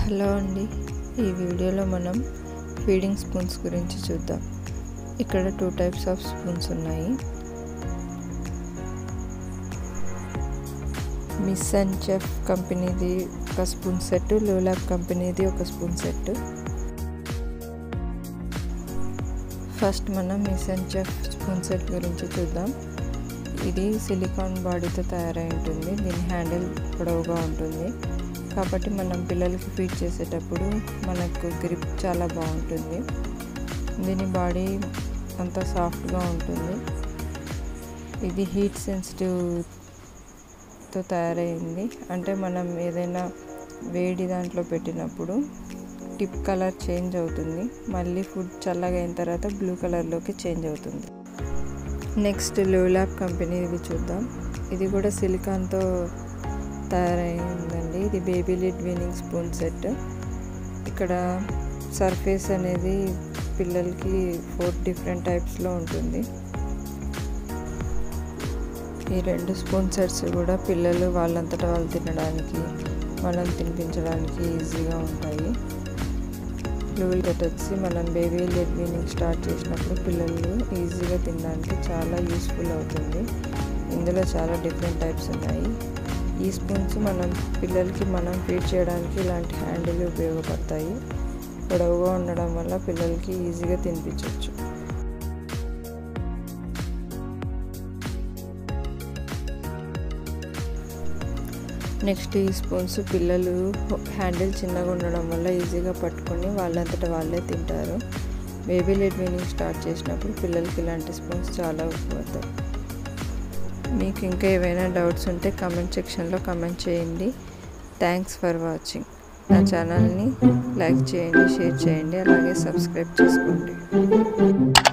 hello అండి ఈ వీడియోలో మనం ఫీడింగ్ స్పూన్స్ గురించి చూద్దాం ఇక్కడ టూ టైప్స్ ఆఫ్ స్పూన్స్ ఉన్నాయి మిస్ అండ్ చెఫ్ కంపెనీది ఒక స్పూన్ సెట్ లోలాబ్ కంపెనీది ఒక స్పూన్ సెట్ ఫస్ట్ మనం Miss and Chef spoon set గురించి చూద్దాం ఇది సిలికాన్ బాడీతో తయారై ఉంటుంది దీని హ్యాండిల్ పొడవుగా ఉంటుంది కాబట్టి మనం పిల్లలకి ఫీడ్ చేసేటప్పుడు మనకు గ్రిప్ చాలా బాగుంటుంది దీని బాడీ అంతా సాఫ్ట్గా ఉంటుంది ఇది హీట్ సెన్సిటివ్తో తయారైంది అంటే మనం ఏదైనా వేడి దాంట్లో పెట్టినప్పుడు టిప్ కలర్ చేంజ్ అవుతుంది మళ్ళీ ఫుడ్ చల్లగా అయిన తర్వాత బ్లూ కలర్లోకి చేంజ్ అవుతుంది నెక్స్ట్ లోలాబ్ కంపెనీది చూద్దాం ఇది కూడా సిలికాన్తో తయారైందండి ఇది baby led weaning spoon set ఇక్కడ సర్ఫేస్ అనేది పిల్లలకి ఫోర్ డిఫరెంట్ టైప్స్లో ఉంటుంది ఈ రెండు స్పూన్ సెట్స్ కూడా పిల్లలు వాళ్ళంతటా వాళ్ళు తినడానికి మనం తినిపించడానికి ఈజీగా ఉంటాయి లూల్ వచ్చి మనం బేబీ లెడ్ వీనింగ్ స్టార్ట్ చేసినప్పుడు పిల్లలు ఈజీగా తినడానికి చాలా యూస్ఫుల్ అవుతుంది ఇందులో చాలా డిఫరెంట్ టైప్స్ ఉన్నాయి ఈ స్పూన్స్ మనం పిల్లలకి మనం ఫీడ్ చేయడానికి ఇలాంటి హ్యాండిల్ ఉపయోగపడతాయి పొడవుగా ఉండడం వల్ల పిల్లలకి ఈజీగా తినిపించవచ్చు నెక్స్ట్ ఈ స్పూన్స్ పిల్లలు హ్యాండిల్ చిన్నగా ఉండడం వల్ల ఈజీగా పట్టుకొని వాళ్ళంతటా వాళ్ళే తింటారు బేబీ లెడ్ వీనింగ్ స్టార్ట్ చేసినప్పుడు పిల్లలకి ఇలాంటి స్పూన్స్ చాలా ఉపయోగపడతాయి మీకు ఇంకా ఏవైనా డౌట్స్ ఉంటే కమెంట్ సెక్షన్లో కమెంట్ చేయండి థ్యాంక్స్ ఫర్ వాచింగ్ నా ఛానల్ని లైక్ చేయండి షేర్ చేయండి అలాగే సబ్స్క్రైబ్ చేసుకోండి